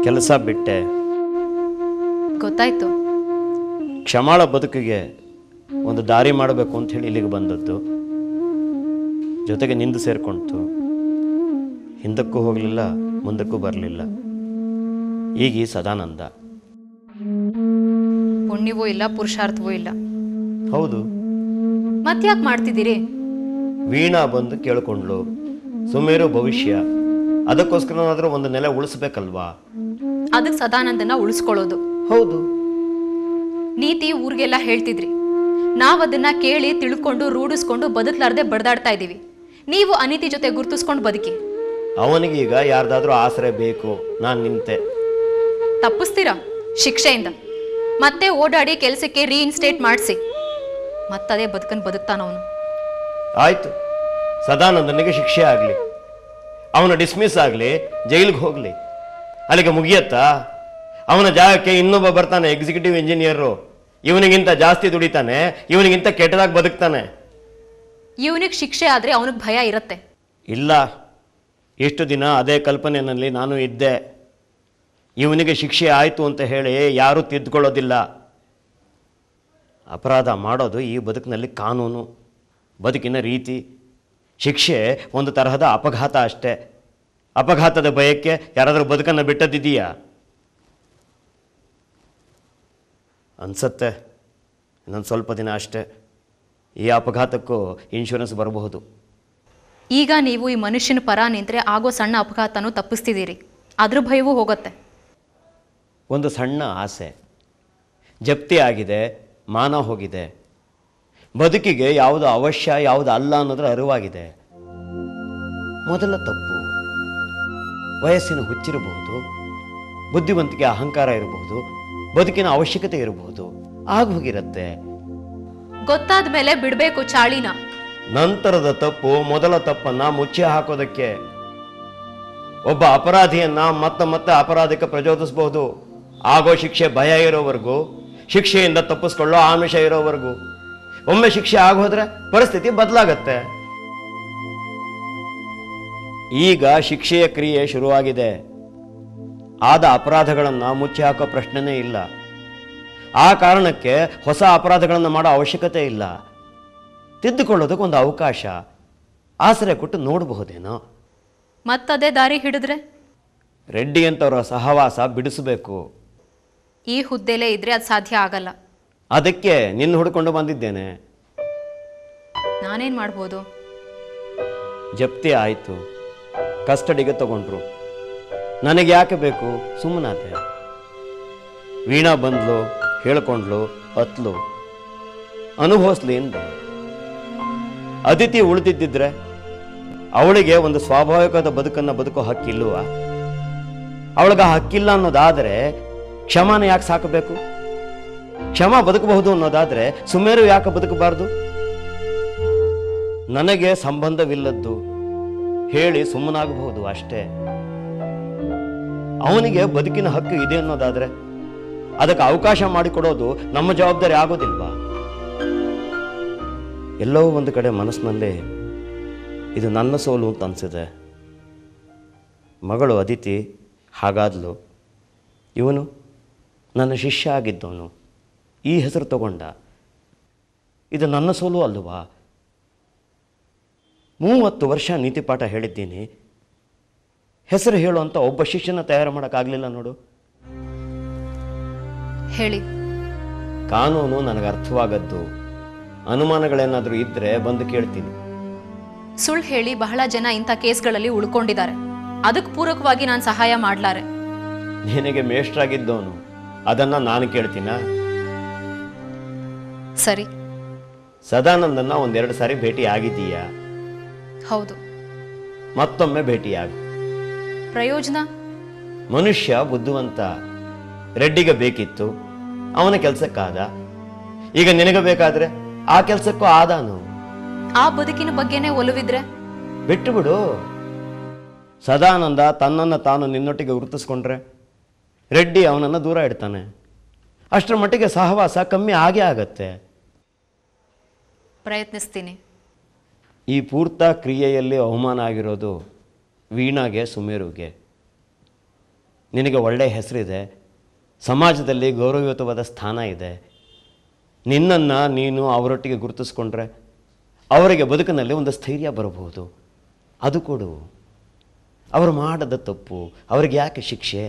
ಕೆಲಸ ಬಿಟ್ಟೆ ಗೊತ್ತಾಯ್ತು ಕ್ಷಮಾಳ ಬದುಕಿಗೆ ಒಂದು ದಾರಿ ಮಾಡಬೇಕು ಅಂತ ಹೇಳಿ ಇಲ್ಲಿಗೆ ಬಂದದ್ದು ಜೊತೆಗೆ ನಿಂದು ಸೇರ್ಕೊಂತು ಹಿಂದಕ್ಕೂ ಹೋಗಲಿಲ್ಲ ಮುಂದಕ್ಕೂ ಬರಲಿಲ್ಲ ಈಗ ಈ ಸದಾನಂದ ಪುಣ್ಯವೂ ಇಲ್ಲ ಪುರುಷಾರ್ಥವೂ ಇಲ್ಲ ಹೌದು ಮತ್ಯಾಕೆ ಮಾಡ್ತಿದ್ದೀರಿ ವೀಣಾ ಬಂದು ಕೇಳ್ಕೊಂಡ್ಲು ಸುಮೇರು ಭವಿಷ್ಯ ಅದಕ್ಕೋಸ್ಕರನಾದ್ರೂ ಒಂದು ನೆಲೆ ಉಳಿಸ್ಬೇಕಲ್ವಾ ಅದಕ್ಕೆ ಸದಾನಂದನ ಉಳಿಸ್ಕೊಳ್ಳೋದು ಹೌದು ನೀತಿ ಊರಿಗೆಲ್ಲ ಹೇಳ್ತಿದ್ರಿ ನಾವ್ ಅದನ್ನ ಕೇಳಿ ತಿಳ್ಕೊಂಡು ರೂಢಿಸ್ಕೊಂಡು ಬದುಕ್ಲಾರ್ದೆ ಬಡ್ದಾಡ್ತಾ ಇದೀವಿ ನೀವು ಅನೀತಿ ಜೊತೆ ಗುರ್ತಿಸ್ಕೊಂಡು ಬದುಕಿ ಅವನಿಗೀಗ ಯಾರ್ದಾದ್ರೂ ಆಸರೆ ಬೇಕು ನಾನು ನಿಂತೆ ತಪ್ಪಿಸ್ತೀರಾ ಶಿಕ್ಷೆಯಿಂದ ಮತ್ತೆ ಓಡಾಡಿ ಕೆಲಸಕ್ಕೆ ರೀಇನ್ಸ್ಟೇಟ್ ಮಾಡಿಸಿ ಮತ್ತದೇ ಬದುಕನ್ ಬದುಕ್ತಾನವನು ಆಯ್ತು ಸದಾನಂದನಿಗೆ ಶಿಕ್ಷೆ ಆಗಲಿ ಅವನ ಡಿಸ್ಮಿಸ್ ಆಗಲಿ ಜೈಲಿಗೆ ಹೋಗಲಿ ಅಲ್ಲಿಗೆ ಮುಗಿಯತ್ತಾ ಅವನ ಜಾಗಕ್ಕೆ ಇನ್ನೊಬ್ಬ ಬರ್ತಾನೆ ಎಕ್ಸಿಕ್ಯೂಟಿವ್ ಇಂಜಿನಿಯರು ಇವನಿಗಿಂತ ಜಾಸ್ತಿ ದುಡಿತಾನೆ ಇವನಿಗಿಂತ ಕೆಟ್ಟದಾಗಿ ಬದುಕ್ತಾನೆ ಇವನಿಗೆ ಶಿಕ್ಷೆ ಆದ್ರೆ ಅವನಿಗೆ ಭಯ ಇರತ್ತೆ ಇಲ್ಲ ಎಷ್ಟು ದಿನ ಅದೇ ಕಲ್ಪನೆಯಲ್ಲಿ ನಾನು ಇದ್ದೆ ಇವನಿಗೆ ಶಿಕ್ಷೆ ಆಯಿತು ಅಂತ ಹೇಳಿ ಯಾರೂ ತಿದ್ದುಕೊಳ್ಳೋದಿಲ್ಲ ಅಪರಾಧ ಮಾಡೋದು ಈ ಬದುಕಿನಲ್ಲಿ ಕಾನೂನು ಬದುಕಿನ ರೀತಿ ಶಿಕ್ಷೆ ಒಂದು ತರಹದ ಅಪಘಾತ ಅಷ್ಟೇ ಅಪಘಾತದ ಭಯಕ್ಕೆ ಯಾರಾದರೂ ಬದುಕನ್ನು ಬಿಟ್ಟದ್ದಿದೆಯಾ ಅನ್ಸತ್ತೆ ಇನ್ನೊಂದು ಸ್ವಲ್ಪ ದಿನ ಅಷ್ಟೇ ಈ ಅಪಘಾತಕ್ಕೂ ಇನ್ಶೂರೆನ್ಸ್ ಬರಬಹುದು ಈಗ ನೀವು ಈ ಮನುಷ್ಯನ ಪರ ನಿಂತ್ರೆ ಆಗೋ ಸಣ್ಣ ಅಪಘಾತನೂ ತಪ್ಪಿಸ್ತಿದ್ದೀರಿ ಅದ್ರ ಭಯವೂ ಹೋಗುತ್ತೆ ಒಂದು ಸಣ್ಣ ಆಸೆ ಜಪ್ತಿ ಆಗಿದೆ ಮಾನ ಹೋಗಿದೆ ಬದುಕಿಗೆ ಯಾವುದು ಅವಶ್ಯ ಯಾವುದು ಅಲ್ಲ ಅನ್ನೋದ್ರ ಅರಿವಾಗಿದೆ ಮೊದಲ ತಪ್ಪು ವಯಸ್ಸಿನ ಹುಚ್ಚಿರಬಹುದು ಬುದ್ಧಿವಂತಿಕೆ ಅಹಂಕಾರ ಇರಬಹುದು ಬದುಕಿನ ಅವಶ್ಯಕತೆ ಇರಬಹುದು ಆಗ ಹೋಗಿರತ್ತೆ ಗೊತ್ತಾದ ಮೇಲೆ ಬಿಡಬೇಕು ಚಾಳಿನ ನಂತರದ ತಪ್ಪು ಮೊದಲ ತಪ್ಪನ್ನ ಮುಚ್ಚಿ ಹಾಕೋದಕ್ಕೆ ಒಬ್ಬ ಅಪರಾಧಿಯನ್ನ ಮತ್ತೆ ಮತ್ತೆ ಅಪರಾಧಕ್ಕೆ ಪ್ರಚೋದಿಸಬಹುದು ಆಗೋ ಶಿಕ್ಷೆ ಭಯ ಇರೋವರೆಗೂ ಶಿಕ್ಷೆಯಿಂದ ತಪ್ಪಿಸ್ಕೊಳ್ಳೋ ಆಮಿಷ ಇರೋವರೆಗೂ ಒಮ್ಮೆ ಶಿಕ್ಷೆ ಆಗೋದ್ರೆ ಪರಿಸ್ಥಿತಿ ಬದಲಾಗತ್ತೆ ಈಗ ಶಿಕ್ಷೆಯ ಕ್ರಿಯೆ ಶುರುವಾಗಿದೆ ಆದ ಅಪರಾಧಗಳನ್ನ ಮುಚ್ಚಿ ಹಾಕೋ ಪ್ರಶ್ನೆನೇ ಇಲ್ಲ ಆ ಕಾರಣಕ್ಕೆ ಹೊಸ ಅಪರಾಧಗಳನ್ನು ಮಾಡೋ ಅವಶ್ಯಕತೆ ಇಲ್ಲ ತಿದ್ದುಕೊಳ್ಳೋದಕ್ಕೆ ಒಂದು ಅವಕಾಶ ಆಸರೆ ಕೊಟ್ಟು ನೋಡಬಹುದೇನೋ ಮತ್ತದೇ ದಾರಿ ಹಿಡಿದ್ರೆ ರೆಡ್ಡಿ ಅಂತವರ ಸಹವಾಸ ಬಿಡಿಸಬೇಕು ಈ ಹುದ್ದೆಲೇ ಇದ್ರೆ ಅದು ಸಾಧ್ಯ ಆಗಲ್ಲ ಅದಕ್ಕೆ ನಿನ್ನ ಹುಡ್ಕೊಂಡು ಬಂದಿದ್ದೇನೆ ನಾನೇನ್ ಮಾಡ್ಬೋದು ಜಪ್ತಿ ಆಯಿತು ಕಸ್ಟಡಿಗೆ ತಗೊಂಡ್ರು ನನಗೆ ಯಾಕೆ ಬೇಕು ಸುಮ್ಮನಾತೆ ವೀಣಾ ಬಂದ್ಲು ಹೇಳ್ಕೊಂಡ್ಲು ಅತ್ಲು ಅನುಭವಿಸ್ಲಿ ಎಂದೆ ಅದಿತಿ ಉಳಿದಿದ್ದಿದ್ರೆ ಅವಳಿಗೆ ಒಂದು ಸ್ವಾಭಾವಿಕವಾದ ಬದುಕನ್ನು ಬದುಕೋ ಹಕ್ಕಿಲ್ವ ಅವಳಿಗೆ ಆ ಹಕ್ಕಿಲ್ಲ ಅನ್ನೋದಾದರೆ ಕ್ಷಮಾನ ಯಾಕೆ ಸಾಕಬೇಕು ಕ್ಷಮ ಬದುಕಬಹುದು ಅನ್ನೋದಾದ್ರೆ ಸುಮೇರು ಯಾಕೆ ಬದುಕಬಾರ್ದು ನನಗೆ ಸಂಬಂಧವಿಲ್ಲದ್ದು ಹೇಳಿ ಸುಮ್ಮನಾಗಬಹುದು ಅಷ್ಟೇ ಅವನಿಗೆ ಬದುಕಿನ ಹಕ್ಕು ಇದೆ ಅನ್ನೋದಾದ್ರೆ ಅದಕ್ಕೆ ಅವಕಾಶ ಮಾಡಿಕೊಡೋದು ನಮ್ಮ ಜವಾಬ್ದಾರಿ ಆಗೋದಿಲ್ವಾ ಎಲ್ಲೋ ಒಂದು ಕಡೆ ಮನಸ್ಸಿನಲ್ಲಿ ಇದು ನನ್ನ ಸೋಲು ಅಂತ ಅನಿಸಿದೆ ಮಗಳು ಅದಿತಿ ಹಾಗಾದ್ಲು ಇವನು ನನ್ನ ಶಿಷ್ಯ ಆಗಿದ್ದವನು ಈ ಹೆಸರು ತಗೊಂಡ ಇದು ನನ್ನ ಸೋಲು ಅಲ್ವಾ ಮೂವತ್ತು ವರ್ಷ ನೀತಿಪಾಠ ಹೇಳಿದ್ದೀನಿ ಹೆಸರು ಹೇಳುವಂಥ ಒಬ್ಬ ಶಿಷ್ಯನ ತಯಾರು ಮಾಡೋಕ್ಕಾಗಲಿಲ್ಲ ನೋಡು ಹೇಳಿ ಕಾನೂನು ನನಗೆ ಅರ್ಥವಾಗದ್ದು ಅನುಮಾನಗಳೇನಾದರೂ ಇದ್ದರೆ ಬಂದು ಕೇಳ್ತೀನಿ ಸುಳ್ಳು ಹೇಳಿ ಬಹಳ ಜನ ಇಂಥ ಕೇಸ್ಗಳಲ್ಲಿ ಉಳ್ಕೊಂಡಿದ್ದಾರೆ ಅದಕ್ಕೆ ಪೂರಕವಾಗಿ ನಾನು ಸಹಾಯ ಮಾಡ್ಲಾರೆ ನಿನಗೆ ಮೇಷ್ಟ್ರಾಗಿದ್ದವನು ಅದನ್ನು ನಾನು ಕೇಳ್ತೀನ ಸರಿ ಸದಾನಂದನ್ನ ಒಂದೆರಡು ಸಾರಿ ಭೇಟಿ ಆಗಿದ್ದೀಯಾ ಹೌದು ಮತ್ತೊಮ್ಮೆ ಭೇಟಿಯಾಗು ಪ್ರಯೋಜನ ಮನುಷ್ಯ ಬುದ್ಧಿವಂತ ರೆಡ್ಡಿಗೆ ಬೇಕಿತ್ತು ಅವನ ಕೆಲಸಕ್ಕಾದ ಈಗ ನಿನಗೆ ಬೇಕಾದ್ರೆ ಆ ಕೆಲಸಕ್ಕೂ ಆದಾನು ಆ ಬದುಕಿನ ಬಗ್ಗೆನೇ ಒಲವಿದ್ರೆ ಬಿಟ್ಟು ಬಿಡು ಸದಾನಂದ ತನ್ನನ್ನು ತಾನು ನಿನ್ನೊಟ್ಟಿಗೆ ಗುರುತಿಸ್ಕೊಂಡ್ರೆ ರೆಡ್ಡಿ ಅವನನ್ನು ದೂರ ಇಡ್ತಾನೆ ಅಷ್ಟರ ಮಟ್ಟಿಗೆ ಸಹವಾಸ ಕಮ್ಮಿ ಆಗೇ ಆಗತ್ತೆ ಪ್ರಯತ್ನಿಸ್ತೀನಿ ಈ ಪೂರ್ತ ಕ್ರಿಯೆಯಲ್ಲಿ ಅವಮಾನ ಆಗಿರೋದು ವೀಣಾಗೆ ಸುಮೇರುಗೆ ನಿನಗೆ ಒಳ್ಳೆಯ ಹೆಸರಿದೆ ಸಮಾಜದಲ್ಲಿ ಗೌರವಯುತವಾದ ಸ್ಥಾನ ಇದೆ ನಿನ್ನನ್ನು ನೀನು ಅವರೊಟ್ಟಿಗೆ ಗುರುತಿಸ್ಕೊಂಡ್ರೆ ಅವರಿಗೆ ಬದುಕಿನಲ್ಲಿ ಒಂದು ಸ್ಥೈರ್ಯ ಬರಬಹುದು ಅದು ಕೊಡು ಅವರು ಮಾಡದ ತಪ್ಪು ಅವ್ರಿಗೆ ಯಾಕೆ ಶಿಕ್ಷೆ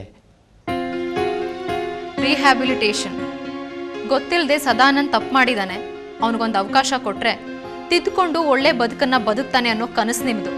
ರಿಹ್ಯಾಬಿಲಿಟೇಷನ್ ಗೊತ್ತಿಲ್ಲದೆ ಸದಾನಂದ್ ತಪ್ಪು ಮಾಡಿದಾನೆ ಅವನಿಗೊಂದು ಅವಕಾಶ ಕೊಟ್ರೆ ತಿದ್ದುಕೊಂಡು ಒಳ್ಳೆ ಬದುಕನ್ನ ಬದುಕ್ತಾನೆ ಅನ್ನೋ ಕನಸು ನಿಮ್ದು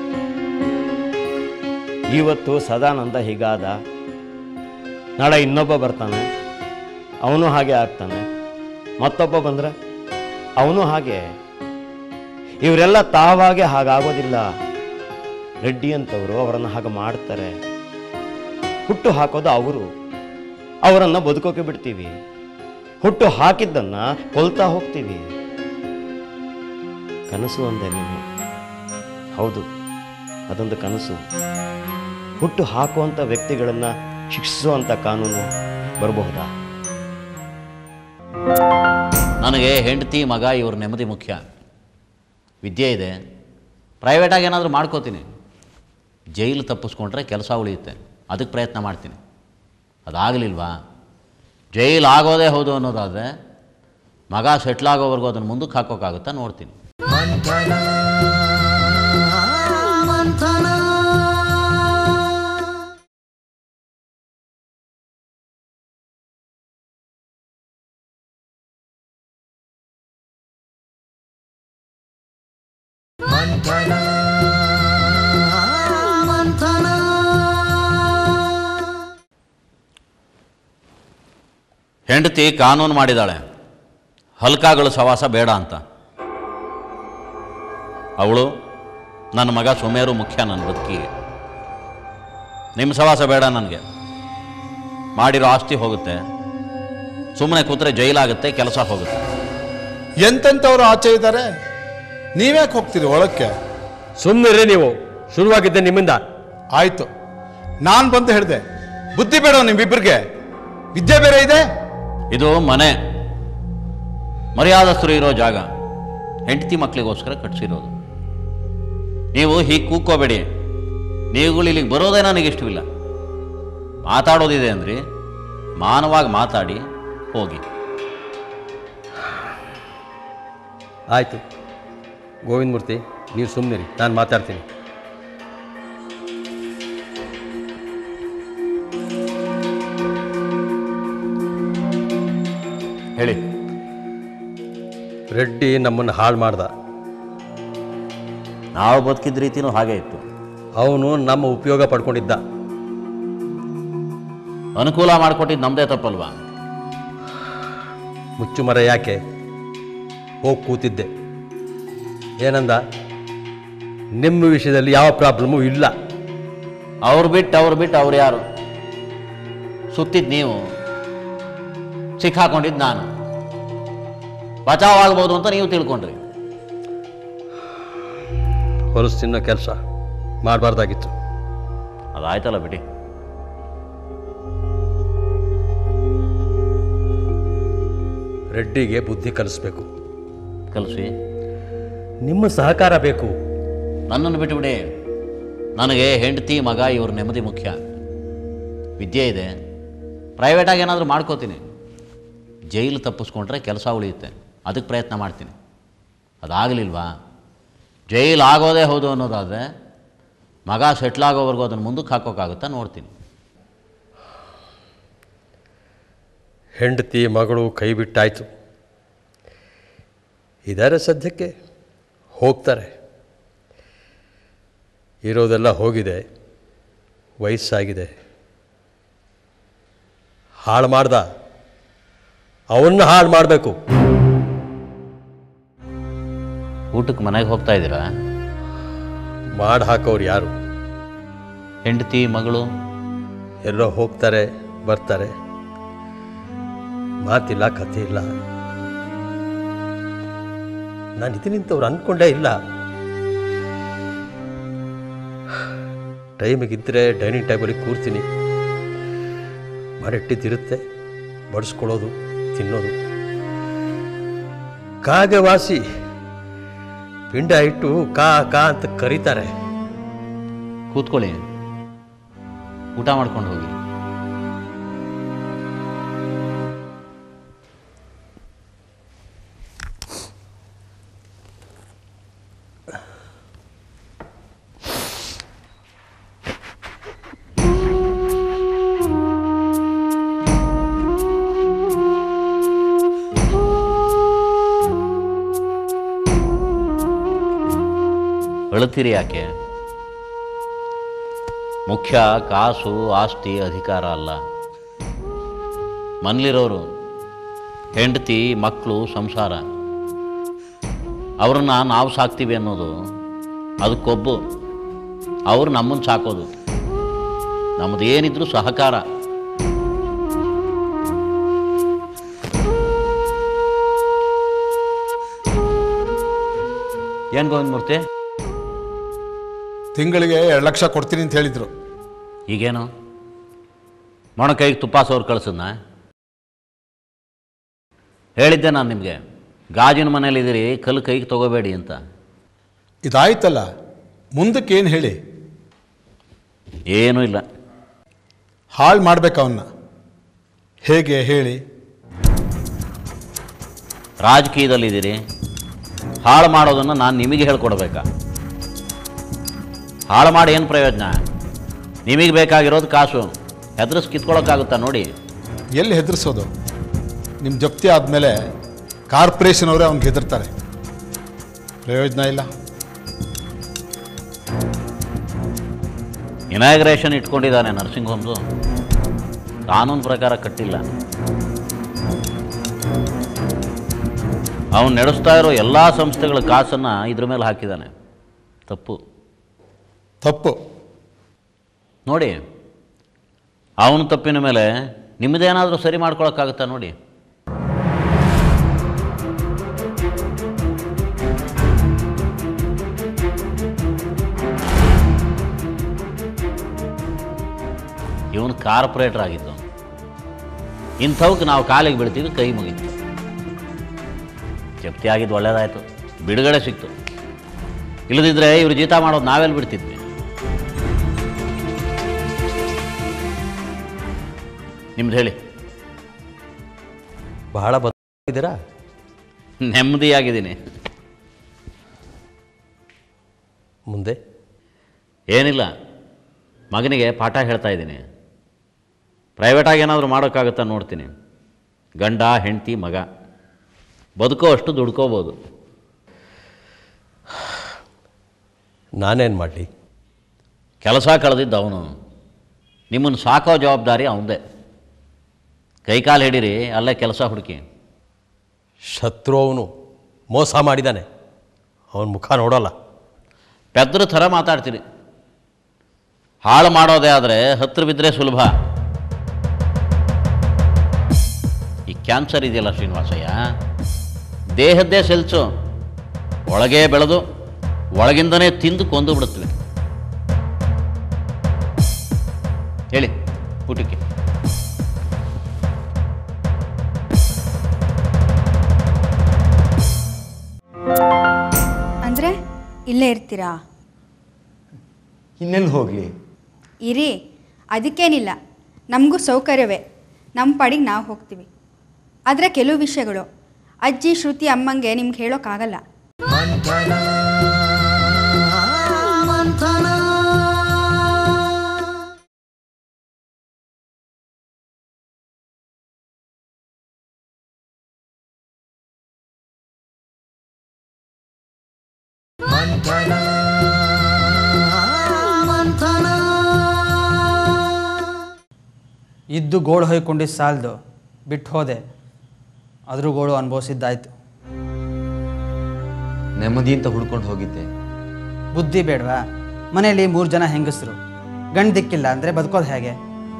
ಇವತ್ತು ಸದಾನಂದ ಹೀಗಾದ ನಾಳೆ ಇನ್ನೊಬ್ಬ ಬರ್ತಾನೆ ಅವನು ಹಾಗೆ ಆಗ್ತಾನೆ ಮತ್ತೊಬ್ಬ ಬಂದ್ರೆ ಅವನು ಹಾಗೆ ಇವರೆಲ್ಲ ತಾವಾಗೆ ಹಾಗಾಗೋದಿಲ್ಲ ರೆಡ್ಡಿ ಅಂತವರು ಅವರನ್ನು ಹಾಗೆ ಮಾಡ್ತಾರೆ ಹುಟ್ಟು ಹಾಕೋದು ಅವರು ಅವರನ್ನು ಬದುಕೋಕೆ ಬಿಡ್ತೀವಿ ಹುಟ್ಟು ಹಾಕಿದ್ದನ್ನ ಕೊಲ್ತಾ ಹೋಗ್ತೀವಿ ಕನಸು ಅಂದೆ ನೀನು ಹೌದು ಅದೊಂದು ಕನಸು ಹುಟ್ಟು ಹಾಕುವಂಥ ವ್ಯಕ್ತಿಗಳನ್ನ ಶಿಕ್ಷಿಸುವಂಥ ಕಾನೂನು ಬರಬಹುದಾ ನನಗೆ ಹೆಂಡತಿ ಮಗ ಇವ್ರ ನೆಮ್ಮದಿ ಮುಖ್ಯ ವಿದ್ಯೆ ಇದೆ ಪ್ರೈವೇಟಾಗಿ ಏನಾದರೂ ಮಾಡ್ಕೋತೀನಿ ಜೈಲು ತಪ್ಪಿಸ್ಕೊಂಡ್ರೆ ಕೆಲಸ ಉಳಿಯುತ್ತೆ ಅದಕ್ಕೆ ಪ್ರಯತ್ನ ಮಾಡ್ತೀನಿ ಅದಾಗಲಿಲ್ವಾ ಜೈಲು ಆಗೋದೇ ಹೌದು ಅನ್ನೋದಾದರೆ ಮಗ ಸೆಟ್ಲ್ ಆಗೋವರೆಗೂ ಅದನ್ನು ಮುಂದಕ್ಕೆ ಹಾಕೋಕ್ಕಾಗುತ್ತಾ ನೋಡ್ತೀನಿ ಹೆಂಡತಿ ಕಾನೂನು ಮಾಡಿದಾಳೆ ಹಲ್ಕಾಗಳು ಸವಾಸ ಬೇಡ ಅಂತ ಅವಳು ನನ್ನ ಮಗ ಸುಮೇರು ಮುಖ್ಯ ನನ್ನ ಬದುಕಿಗೆ ನಿಮ್ಮ ಸವಾಸ ಬೇಡ ನನಗೆ ಮಾಡಿರೋ ಆಸ್ತಿ ಹೋಗುತ್ತೆ ಸುಮ್ಮನೆ ಕೂತ್ರೆ ಜೈಲಾಗುತ್ತೆ ಕೆಲಸ ಹೋಗುತ್ತೆ ಎಂತೆಂಥವ್ರು ಆಚೆ ಇದ್ದಾರೆ ನೀವ್ಯಾಕೆ ಹೋಗ್ತೀರಿ ಒಳಕ್ಕೆ ಸುಮ್ಮನಿರಿ ನೀವು ಶುರುವಾಗಿದ್ದೆ ನಿಮ್ಮಿಂದ ಆಯ್ತು ನಾನು ಬಂದು ಹೇಳಿದೆ ಬುದ್ಧಿ ಬೇಡ ನಿಮ್ಮಿಬ್ಬರಿಗೆ ವಿದ್ಯೆ ಬೇರೆ ಇದೆ ಇದು ಮನೆ ಮರ್ಯಾದಸ್ಥರು ಇರೋ ಜಾಗ ಹೆಂಡತಿ ಮಕ್ಕಳಿಗೋಸ್ಕರ ಕಟ್ಸಿರೋದು ನೀವು ಹೀಗೆ ಕೂಕ್ಕೋಬೇಡಿ ನೀವುಗಳು ಇಲ್ಲಿಗೆ ಬರೋದೇ ನನಗೆ ಇಷ್ಟವಿಲ್ಲ ಮಾತಾಡೋದಿದೆ ಅಂದ್ರಿ ಮಾನವಾಗಿ ಮಾತಾಡಿ ಹೋಗಿ ಆಯಿತು ಗೋವಿಂದ ಮೂರ್ತಿ ನೀವು ಸುಮ್ಮನಿರಿ ನಾನು ಮಾತಾಡ್ತೀನಿ ಹೇಳಿ ರೆಡ್ಡಿ ನಮ್ಮನ್ನು ಹಾಳು ಮಾಡ್ದ ನಾವು ಬದುಕಿದ ರೀತಿನೂ ಹಾಗೆ ಇತ್ತು ಅವನು ನಮ್ಮ ಉಪಯೋಗ ಪಡ್ಕೊಂಡಿದ್ದ ಅನುಕೂಲ ಮಾಡಿಕೊಟ್ಟಿದ್ದು ನಮ್ಮದೇ ತಪ್ಪಲ್ವಾ ಮುಚ್ಚುಮರ ಯಾಕೆ ಹೋಗಿ ಕೂತಿದ್ದೆ ಏನಂದ ನಿಮ್ಮ ವಿಷಯದಲ್ಲಿ ಯಾವ ಪ್ರಾಬ್ಲಮ್ಮು ಇಲ್ಲ ಅವ್ರು ಬಿಟ್ಟು ಅವ್ರು ಬಿಟ್ಟು ಅವ್ರು ಯಾರು ಸುತ್ತಿದ್ದು ನೀವು ಸಿಕ್ಕಾಕೊಂಡಿದ್ದು ನಾನು ಬಚಾವ್ ಆಗ್ಬೋದು ಅಂತ ನೀವು ತಿಳ್ಕೊಂಡ್ರಿ ಹೊಲಸು ತಿನ್ನೋ ಕೆಲಸ ಮಾಡಬಾರ್ದಾಗಿತ್ತು ಅದಾಯ್ತಲ್ಲ ಬಿಡಿ ರೆಡ್ಡಿಗೆ ಬುದ್ಧಿ ಕಲಿಸ್ಬೇಕು ಕಲಿಸಿ ನಿಮ್ಮ ಸಹಕಾರ ಬೇಕು ನನ್ನನ್ನು ಬಿಟ್ಟುಬಿಡಿ ನನಗೆ ಹೆಂಡತಿ ಮಗ ಇವ್ರ ನೆಮ್ಮದಿ ಮುಖ್ಯ ವಿದ್ಯೆ ಇದೆ ಪ್ರೈವೇಟಾಗಿ ಏನಾದರೂ ಮಾಡ್ಕೋತೀನಿ ಜೈಲು ತಪ್ಪಿಸ್ಕೊಂಡ್ರೆ ಕೆಲಸ ಉಳಿಯುತ್ತೆ ಅದಕ್ಕೆ ಪ್ರಯತ್ನ ಮಾಡ್ತೀನಿ ಅದಾಗಲಿಲ್ವಾ ಜೈಲು ಆಗೋದೇ ಹೌದು ಅನ್ನೋದಾದರೆ ಮಗ ಸೆಟ್ಲ್ ಆಗೋವರೆಗೂ ಅದನ್ನು ಮುಂದಕ್ಕೆ ಹಾಕೋಕ್ಕಾಗುತ್ತಾ ನೋಡ್ತೀನಿ ಹೆಂಡತಿ ಮಗಳು ಕೈ ಬಿಟ್ಟಾಯ್ತು ಇದಾರೆ ಸದ್ಯಕ್ಕೆ ಹೋಗ್ತಾರೆ ಇರೋದೆಲ್ಲ ಹೋಗಿದೆ ವಯಸ್ಸಾಗಿದೆ ಹಾಳು ಮಾಡ್ದ ಅವನ್ನ ಹಾಳು ಮಾಡಬೇಕು ಊಟಕ್ಕೆ ಮನೆಗೆ ಹೋಗ್ತಾ ಇದ್ದೀರಾ ಮಾಡಿ ಹಾಕೋರು ಯಾರು ಹೆಂಡತಿ ಮಗಳು ಎಲ್ಲೋ ಹೋಗ್ತಾರೆ ಬರ್ತಾರೆ ಮಾತಿಲ್ಲ ಕಥೆ ಇಲ್ಲ ನಾನು ಇದನ್ನಿಂತವ್ರು ಅಂದ್ಕೊಂಡೇ ಇಲ್ಲ ಟೈಮಿಗಿದ್ದರೆ ಡೈನಿಂಗ್ ಟೇಬಲಿಗೆ ಕೂರ್ತೀನಿ ಮಾಡಿಟ್ಟಿದ್ದಿರುತ್ತೆ ಬಡಿಸ್ಕೊಳ್ಳೋದು ತಿನ್ನೋದು ಕಾಗೆ ವಾಸಿ ಪಿಂಡ ಇಟ್ಟು ಕಾ ಕಾ ಅಂತ ಕರೀತಾರೆ ಕೂತ್ಕೊಳ್ಳಿ ಊಟ ಮಾಡ್ಕೊಂಡು ಹೋಗಿ ಅಳುತ್ತೀರಿ ಯಾಕೆ ಮುಖ್ಯ ಕಾಸು ಆಸ್ತಿ ಅಧಿಕಾರ ಅಲ್ಲ ಮನೇಲಿರೋರು ಹೆಂಡತಿ ಮಕ್ಕಳು ಸಂಸಾರ ಅವ್ರನ್ನ ನಾವು ಸಾಕ್ತೀವಿ ಅನ್ನೋದು ಅದಕ್ಕೊಬ್ಬು ಅವ್ರು ನಮ್ಮನ್ನು ಸಾಕೋದು ನಮ್ಮದು ಏನಿದ್ರು ಸಹಕಾರ ಏನು ಗೋವಿಂದಮೂರ್ತಿ ತಿಂಗಳಿಗೆ ಎರಡು ಲಕ್ಷ ಕೊಡ್ತೀನಿ ಅಂತ ಹೇಳಿದರು ಈಗೇನು ಮೊಣಕೈಗೆ ತುಪ್ಪ ಸೋರು ಕಳ್ಸದ್ನ ಹೇಳಿದ್ದೆ ನಾನು ನಿಮಗೆ ಗಾಜಿನ ಮನೇಲಿದ್ದೀರಿ ಕಲ್ಲು ಕೈಗೆ ತಗೋಬೇಡಿ ಅಂತ ಇದಾಯ್ತಲ್ಲ ಮುಂದಕ್ಕೆ ಏನು ಹೇಳಿ ಏನೂ ಇಲ್ಲ ಹಾಳು ಮಾಡ್ಬೇಕು ಅವನ್ನ ಹೇಗೆ ಹೇಳಿ ರಾಜಕೀಯದಲ್ಲಿದ್ದೀರಿ ಹಾಳು ಮಾಡೋದನ್ನು ನಾನು ನಿಮಗೆ ಹೇಳ್ಕೊಡ್ಬೇಕಾ ಹಾಳು ಮಾಡಿ ಏನು ಪ್ರಯೋಜನ ನಿಮಗೆ ಬೇಕಾಗಿರೋದು ಕಾಸು ಹೆದರ್ಸ್ ಕಿತ್ಕೊಳ್ಳೋಕ್ಕಾಗುತ್ತಾ ನೋಡಿ ಎಲ್ಲಿ ಹೆದರ್ಸೋದು ನಿಮ್ಮ ಜಪ್ತಿ ಆದಮೇಲೆ ಕಾರ್ಪೊರೇಷನ್ ಅವರೇ ಅವ್ನಿಗೆ ಹೆದರ್ತಾರೆ ಪ್ರಯೋಜನ ಇಲ್ಲ ಇನಾಗ್ರೇಷನ್ ಇಟ್ಕೊಂಡಿದ್ದಾನೆ ನರ್ಸಿಂಗ್ ಹೋಮ್ಸು ಕಾನೂನು ಪ್ರಕಾರ ಕಟ್ಟಿಲ್ಲ ಅವನು ನಡೆಸ್ತಾ ಇರೋ ಎಲ್ಲ ಸಂಸ್ಥೆಗಳ ಕಾಸನ್ನು ಇದ್ರ ಮೇಲೆ ಹಾಕಿದ್ದಾನೆ ತಪ್ಪು ತಪ್ಪು ನೋಡಿ ಅವನ ತಪ್ಪಿನ ಮೇಲೆ ನಿಮ್ಮದೇನಾದರೂ ಸರಿ ಮಾಡ್ಕೊಳಕ್ಕಾಗುತ್ತಾ ನೋಡಿ ಇವನು ಕಾರ್ಪೊರೇಟರ್ ಆಗಿದ್ದು ಇಂಥವಕ್ಕೆ ನಾವು ಕಾಲಿಗೆ ಬೀಳ್ತೀವಿ ಕೈ ಮುಗಿತು ಜಪ್ತಿ ಆಗಿದ್ದು ಒಳ್ಳೇದಾಯಿತು ಬಿಡುಗಡೆ ಸಿಕ್ತು ಇಲ್ಲದಿದ್ದರೆ ಇವ್ರು ಜೀತ ಮಾಡೋದು ನಾವೆಲ್ಲಿ ಬಿಡ್ತಿದ್ವಿ ನಿಮ್ದು ಹೇಳಿ ಬಹಳ ಬದಲಾಗಿದ್ದೀರಾ ನೆಮ್ಮದಿಯಾಗಿದ್ದೀನಿ ಮುಂದೆ ಏನಿಲ್ಲ ಮಗನಿಗೆ ಪಾಠ ಹೇಳ್ತಾ ಇದ್ದೀನಿ ಪ್ರೈವೇಟಾಗಿ ಏನಾದರೂ ಮಾಡೋಕ್ಕಾಗುತ್ತಾ ನೋಡ್ತೀನಿ ಗಂಡ ಹೆಂಡತಿ ಮಗ ಬದುಕೋ ಅಷ್ಟು ದುಡ್ಕೋಬೋದು ನಾನೇನು ಮಾಡಲಿ ಕೆಲಸ ಕಳೆದಿದ್ದು ಅವನು ನಿಮ್ಮನ್ನು ಸಾಕೋ ಜವಾಬ್ದಾರಿ ಅವನದೇ ಕೈಕಾಲು ಹಿಡೀರಿ ಅಲ್ಲೇ ಕೆಲಸ ಹುಡುಕಿ ಶತ್ರು ಅವನು ಮೋಸ ಮಾಡಿದ್ದಾನೆ ಅವನ ಮುಖ ನೋಡೋಲ್ಲ ಪೆದ್ರ ಥರ ಮಾತಾಡ್ತೀರಿ ಹಾಳು ಮಾಡೋದೇ ಆದರೆ ಹತ್ರ ಬಿದ್ದರೆ ಸುಲಭ ಈ ಕ್ಯಾನ್ಸರ್ ಇದೆಯಲ್ಲ ಶ್ರೀನಿವಾಸಯ್ಯ ದೇಹದ್ದೇ ಸೆಲ್ಸು ಒಳಗೇ ಬೆಳೆದು ಒಳಗಿಂದನೇ ತಿಂದು ಕೊಂದು ಬಿಡುತ್ತವೆ ಹೇಳಿ ಊಟಕ್ಕೆ ಅಂದರೆ ಇಲ್ಲೇ ಇರ್ತೀರಾ ಇನ್ನೆಲ್ಲಿ ಹೋಗಲಿ ಇರಿ ಅದಕ್ಕೇನಿಲ್ಲ ನಮಗೂ ಸೌಕರ್ಯವೇ ನಮ್ಮ ಪಾಡಿಗೆ ನಾವು ಹೋಗ್ತೀವಿ ಆದರೆ ಕೆಲವು ವಿಷಯಗಳು ಅಜ್ಜಿ ಶ್ರುತಿ ಅಮ್ಮಂಗೆ ನಿಮ್ಗೆ ಹೇಳೋಕ್ಕಾಗಲ್ಲ ಇದ್ದು ಗೋಳು ಹೊಯ್ಕೊಂಡಿದ್ದು ಸಾಲದು ಬಿಟ್ಟು ಹೋದೆ ಅದ್ರ ಗೋಳು ಅನುಭವಿಸಿದ್ದಾಯ್ತು ನೆಮ್ಮದಿ ಅಂತ ಹುಡ್ಕೊಂಡು ಹೋಗಿದ್ದೆ ಬುದ್ಧಿ ಬೇಡವಾ ಮನೇಲಿ ಮೂರು ಜನ ಹೆಂಗಸರು ಗಂಡು ದಿಕ್ಕಿಲ್ಲ ಅಂದರೆ ಬದುಕೋದು ಹೇಗೆ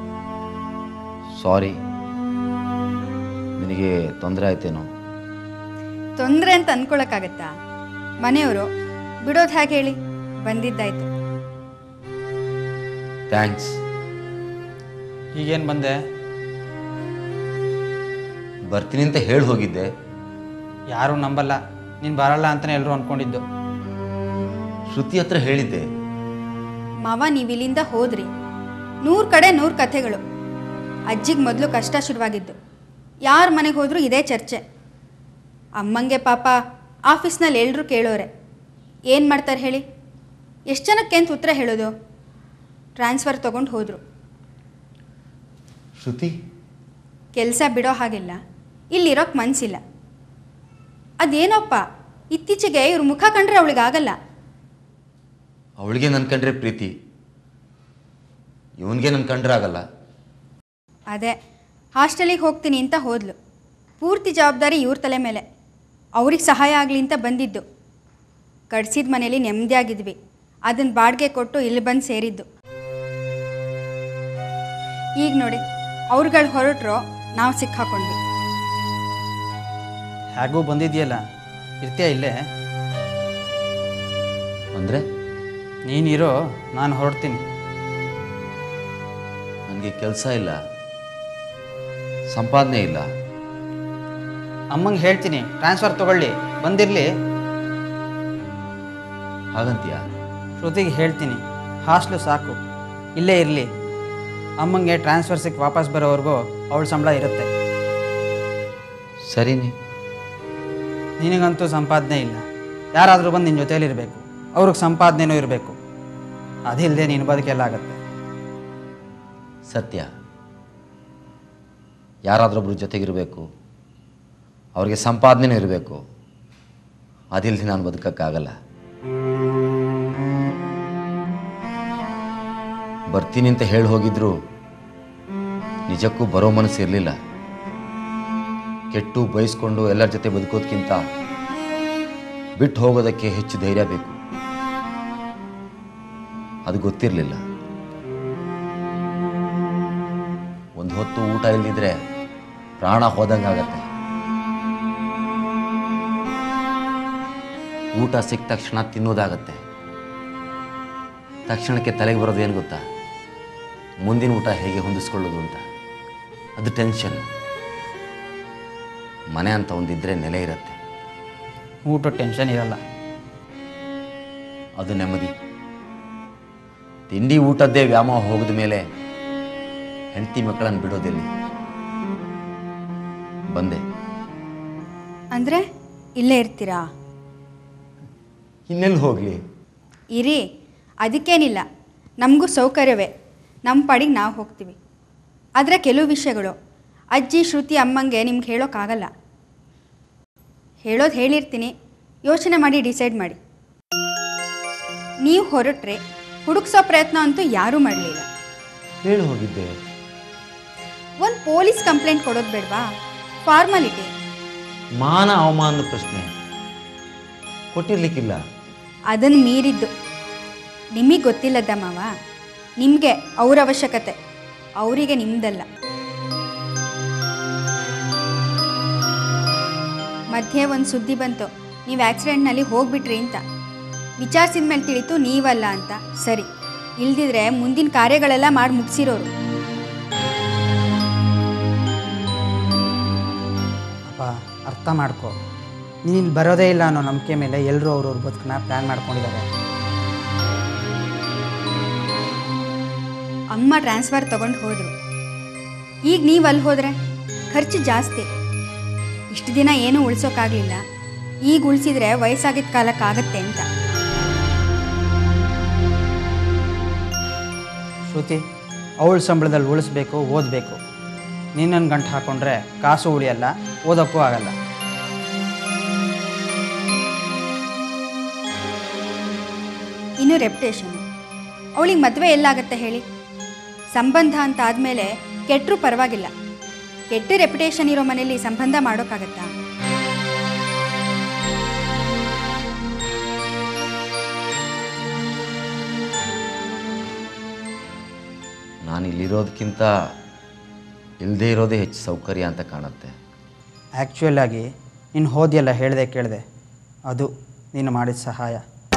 ಸಾರಿ ನಿನಗೆ ತೊಂದರೆ ಆಯ್ತೇನೋ ತೊಂದರೆ ಅಂತ ಅಂದ್ಕೊಳಕ್ಕಾಗತ್ತಾ ಮನೆಯವರು ಬಿಡೋದು ಹೇಗೆ ಹೇಳಿ ಬಂದಿದ್ದಾಯ್ತು ಥ್ಯಾಂಕ್ಸ್ ಈಗೇನು ಬಂದೆ ಬರ್ತೀನಿ ಅಂತ ಹೇಳಿ ಹೋಗಿದ್ದೆ ಯಾರೂ ನಂಬಲ್ಲ ನೀನು ಬರಲ್ಲ ಅಂತಲೇ ಎಲ್ಲರೂ ಅಂದ್ಕೊಂಡಿದ್ದು ಶ್ರುತಿ ಹತ್ರ ಹೇಳಿದ್ದೆ ಮಾವ ನೀವು ಇಲ್ಲಿಂದ ಹೋದ್ರಿ ನೂರು ಕಡೆ ನೂರು ಕಥೆಗಳು ಅಜ್ಜಿಗೆ ಮೊದಲು ಕಷ್ಟ ಶುರುವಾಗಿದ್ದು ಯಾರ ಮನೆಗೆ ಹೋದರೂ ಇದೇ ಚರ್ಚೆ ಅಮ್ಮಂಗೆ ಪಾಪ ಆಫೀಸ್ನಲ್ಲಿ ಎಲ್ಲರೂ ಕೇಳೋರೆ ಏನು ಮಾಡ್ತಾರೆ ಹೇಳಿ ಎಷ್ಟು ಜನಕ್ಕೆ ಅಂತ ಉತ್ತರ ಹೇಳೋದು ಟ್ರಾನ್ಸ್ಫರ್ ತೊಗೊಂಡು ಹೋದರು ಶ್ರುತಿ ಕೆಲಸ ಬಿಡೋ ಹಾಗಿಲ್ಲ ಇಲ್ಲಿರೋಕ್ಕೆ ಮನಸ್ಸಿಲ್ಲ ಅದೇನೋಪ್ಪ ಇತ್ತೀಚೆಗೆ ಇವ್ರ ಮುಖ ಕಂಡ್ರೆ ಅವಳಿಗಾಗಲ್ಲ ಅವಳಿಗೆ ನನ್ನ ಕಂಡ್ರೆ ಪ್ರೀತಿ ಇವನಿಗೆ ನನ್ನ ಕಂಡ್ರೆ ಆಗಲ್ಲ ಅದೇ ಹಾಸ್ಟೆಲಿಗೆ ಹೋಗ್ತೀನಿ ಅಂತ ಹೋದ್ಲು ಪೂರ್ತಿ ಜವಾಬ್ದಾರಿ ಇವ್ರ ತಲೆ ಮೇಲೆ ಅವ್ರಿಗೆ ಸಹಾಯ ಆಗಲಿ ಅಂತ ಬಂದಿದ್ದು ಕಡ್ಸಿದ ಮನೇಲಿ ನೆಮ್ಮದಿಯಾಗಿದ್ವಿ ಅದನ್ನು ಬಾಡಿಗೆ ಕೊಟ್ಟು ಇಲ್ಲಿ ಬಂದು ಸೇರಿದ್ದು ಈಗ ನೋಡಿ ಅವ್ರುಗಳು ಹೊರಟ್ರೋ ನಾವು ಸಿಕ್ಕಾಕೊಂಡ್ವಿ ಹೇಗೂ ಬಂದಿದೆಯಲ್ಲ ಇರ್ತೀಯ ಇಲ್ಲೇ ಅಂದರೆ ನೀನಿರೋ ನಾನು ಹೊರಡ್ತೀನಿ ನನಗೆ ಕೆಲಸ ಇಲ್ಲ ಸಂಪಾದನೆ ಇಲ್ಲ ಅಮ್ಮಂಗೆ ಹೇಳ್ತೀನಿ ಟ್ರಾನ್ಸ್ಫರ್ ತೊಗೊಳ್ಳಿ ಬಂದಿರಲಿ ಹಾಗಂತೀಯ ಶ್ರುತಿಗೆ ಹೇಳ್ತೀನಿ ಹಾಸ್ಟ್ಲು ಸಾಕು ಇಲ್ಲೇ ಇರಲಿ ಅಮ್ಮಂಗೆ ಟ್ರಾನ್ಸ್ಫರ್ ಸಿಕ್ಕಿ ವಾಪಸ್ ಬರೋವರೆಗೂ ಅವಳ ಸಂಬಳ ಇರುತ್ತೆ ಸರಿನೇ ನಿನಗಂತೂ ಸಂಪಾದನೆ ಇಲ್ಲ ಯಾರಾದರೂ ಬಂದು ನಿನ್ನ ಜೊತೆಯಲ್ಲಿರಬೇಕು ಅವ್ರಿಗೆ ಸಂಪಾದನೆನೂ ಇರಬೇಕು ಅದಿಲ್ಲದೆ ನಿನ್ನ ಬದುಕೆಲ್ಲ ಆಗುತ್ತೆ ಸತ್ಯ ಯಾರಾದ್ರೊಬ್ರು ಜೊತೆಗಿರಬೇಕು ಅವ್ರಿಗೆ ಸಂಪಾದನೆನೂ ಇರಬೇಕು ಅದಿಲ್ಲದೆ ನಾನು ಬದುಕಕ್ಕಾಗಲ್ಲ ಬರ್ತೀನಿ ಅಂತ ಹೇಳಿ ಹೋಗಿದ್ರು ನಿಜಕ್ಕೂ ಬರೋ ಮನಸ್ಸು ಇರಲಿಲ್ಲ ಕೆಟ್ಟು ಬಯಸ್ಕೊಂಡು ಎಲ್ಲರ ಜೊತೆ ಬದುಕೋದ್ಕಿಂತ ಬಿಟ್ಟು ಹೋಗೋದಕ್ಕೆ ಹೆಚ್ಚು ಧೈರ್ಯ ಬೇಕು ಅದು ಗೊತ್ತಿರಲಿಲ್ಲ ಒಂದು ಹೊತ್ತು ಊಟ ಇಲ್ದಿದ್ರೆ ಪ್ರಾಣ ಹೋದಂಗಾಗತ್ತೆ ಊಟ ಸಿಕ್ಕ ತಕ್ಷಣ ತಿನ್ನೋದಾಗತ್ತೆ ತಕ್ಷಣಕ್ಕೆ ತಲೆಗೆ ಬರೋದು ಏನು ಗೊತ್ತಾ ಮುಂದಿನ ಊಟ ಹೇಗೆ ಹೊಂದಿಸ್ಕೊಳ್ಳೋದು ಅಂತ ಅದು ಟೆನ್ಷನ್ ಮನೆ ಅಂತ ಒಂದಿದ್ರೆ ನೆಲೆ ಇರುತ್ತೆ ಊಟ ಟೆನ್ಷನ್ ಇರಲ್ಲ ಅದು ನೆಮ್ಮದಿ ತಿಂಡಿ ಊಟದ್ದೇ ವ್ಯಾಮೋಹ ಹೋಗಿದ ಮೇಲೆ ಹೆಂಡತಿ ಮಕ್ಕಳನ್ನು ಬಿಡೋದಿಲ್ಲ ಬಂದೆ ಅಂದರೆ ಇಲ್ಲೇ ಇರ್ತೀರಾ ಇನ್ನೆಲ್ಲಿ ಹೋಗಲಿ ಇರಿ ಅದಕ್ಕೇನಿಲ್ಲ ನಮಗೂ ಸೌಕರ್ಯವೇ ನಮ್ಮ ಪಾಡಿಗೆ ನಾವು ಹೋಗ್ತೀವಿ ಆದರೆ ಕೆಲವು ವಿಷಯಗಳು ಅಜ್ಜಿ ಶ್ರುತಿ ಅಮ್ಮಂಗೆ ನಿಮ್ಗೆ ಹೇಳೋಕ್ಕಾಗಲ್ಲ ಹೇಳೋದು ಹೇಳಿರ್ತೀನಿ ಯೋಚನೆ ಮಾಡಿ ಡಿಸೈಡ್ ಮಾಡಿ ನೀವು ಹೊರಟ್ರೆ ಹುಡುಕ್ಸೋ ಪ್ರಯತ್ನ ಅಂತೂ ಯಾರೂ ಮಾಡಲಿಲ್ಲ ಹೇಳಿ ಹೋಗಿದ್ದೆ ಒಂದು ಪೊಲೀಸ್ ಕಂಪ್ಲೇಂಟ್ ಕೊಡೋದು ಬೇಡವಾ ಫಾರ್ಮಾಲಿಟಿ ಮಾನ ಅವಮಾನದ ಪ್ರಶ್ನೆ ಕೊಟ್ಟಿರ್ಲಿಕ್ಕಿಲ್ಲ ಅದನ್ನು ಮೀರಿದ್ದು ನಿಮಗೆ ಗೊತ್ತಿಲ್ಲದ ಮಾವ ನಿಮಗೆ ಅವ್ರ ಅವಶ್ಯಕತೆ ಅವರಿಗೆ ನಿಮ್ದಲ್ಲ ಮಧ್ಯೆ ಒಂದು ಸುದ್ದಿ ಬಂತು ನೀವು ಆಕ್ಸಿಡೆಂಟ್ನಲ್ಲಿ ಹೋಗ್ಬಿಟ್ರಿ ಅಂತ ವಿಚಾರಿಸಿದ ಮೇಲೆ ತಿಳಿತು ನೀವಲ್ಲ ಅಂತ ಸರಿ ಇಲ್ದಿದ್ರೆ ಮುಂದಿನ ಕಾರ್ಯಗಳೆಲ್ಲ ಮಾಡಿ ಮುಗಿಸಿರೋರು ಅಪ್ಪ ಅರ್ಥ ಮಾಡ್ಕೊ ನೀನು ಇಲ್ಲಿ ಬರೋದೇ ಇಲ್ಲ ಅನ್ನೋ ನಂಬಿಕೆ ಮೇಲೆ ಎಲ್ಲರೂ ಅವ್ರವ್ರ ಬದುಕನ್ನ ಪ್ಲ್ಯಾನ್ ಮಾಡ್ಕೊಂಡಿದ್ದಾರೆ ಅಮ್ಮ ಟ್ರಾನ್ಸ್ಫರ್ ತಗೊಂಡು ಹೋದರು ಈಗ ನೀವು ಅಲ್ಲಿ ಹೋದರೆ ಖರ್ಚು ಜಾಸ್ತಿ ಇಷ್ಟು ದಿನ ಏನೂ ಉಳಿಸೋಕ್ಕಾಗಲಿಲ್ಲ ಈಗ ಉಳಿಸಿದ್ರೆ ವಯಸ್ಸಾಗಿದ್ದ ಕಾಲಕ್ಕಾಗತ್ತೆ ಅಂತ ಶ್ರುತಿ ಅವಳ ಸಂಬಳದಲ್ಲಿ ಉಳಿಸ್ಬೇಕು ಓದಬೇಕು ನಿನ್ನನ್ನು ಗಂಟು ಹಾಕೊಂಡ್ರೆ ಕಾಸು ಉಳಿಯಲ್ಲ ಓದೋಕ್ಕೂ ಆಗಲ್ಲ ಇನ್ನು ರೆಪ್ಯುಟೇಷನ್ ಅವಳಿಗೆ ಮದುವೆ ಎಲ್ಲಾಗತ್ತೆ ಹೇಳಿ ಸಂಬಂಧ ಅಂತ ಆದಮೇಲೆ ಕೆಟ್ಟರೂ ಪರವಾಗಿಲ್ಲ ಕೆಟ್ಟ ರೆಪ್ಯುಟೇಷನ್ ಇರೋ ಮನೇಲಿ ಸಂಬಂಧ ಮಾಡೋಕ್ಕಾಗತ್ತಾ ನಾನು ಇಲ್ಲಿರೋದಕ್ಕಿಂತ ಇಲ್ಲದೇ ಇರೋದೇ ಹೆಚ್ಚು ಸೌಕರ್ಯ ಅಂತ ಕಾಣುತ್ತೆ ಆ್ಯಕ್ಚುಯಲ್ ಆಗಿ ನೀನು ಹೋದಿಯಲ್ಲ ಹೇಳ್ದೆ ಕೇಳಿದೆ ಅದು ನೀನು ಮಾಡಿದ ಸಹಾಯ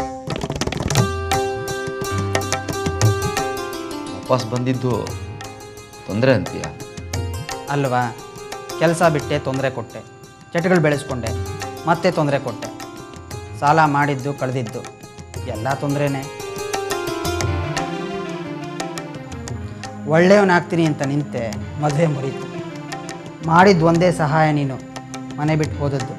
ವಾಪಸ್ ಬಂದಿದ್ದು ತೊಂದರೆ ಅಂತೀಯ ಅಲ್ವಾ ಕೆಲಸ ಬಿಟ್ಟೆ ತೊಂದರೆ ಕೊಟ್ಟೆ ಚಟಗಳು ಬೆಳೆಸ್ಕೊಂಡೆ ಮತ್ತೆ ತೊಂದರೆ ಕೊಟ್ಟೆ ಸಾಲ ಮಾಡಿದ್ದು ಕಳೆದಿದ್ದು ಎಲ್ಲ ತೊಂದರೆನೇ ಒಳ್ಳೆಯವನಾಗ್ತೀನಿ ಅಂತ ನಿಂತೆ ಮದುವೆ ಮುರೀತು ಮಾಡಿದ್ದು ಒಂದೇ ಸಹಾಯ ನೀನು ಮನೆ ಬಿಟ್ಟು ಹೋದದ್ದು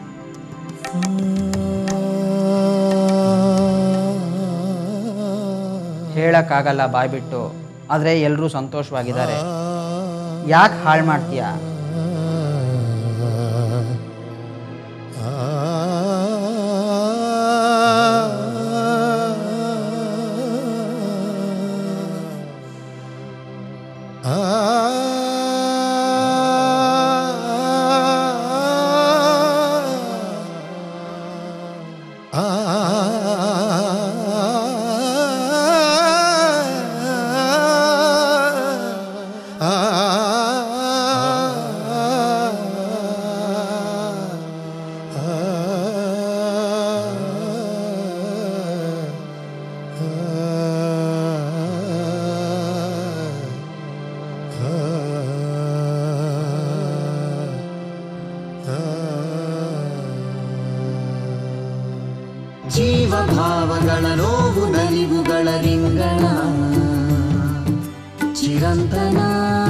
ಹೇಳಕ್ಕಾಗಲ್ಲ ಬಾಯ್ಬಿಟ್ಟು ಆದರೆ ಎಲ್ಲರೂ ಸಂತೋಷವಾಗಿದ್ದಾರೆ ಯಾಕೆ ಹಾಳು ಮಾಡ್ತೀಯಾ ಭಾವಗಳ ನೋವು ನಲಿವುಗಳ ರಿಂಗಣ ಚಿರಂತನ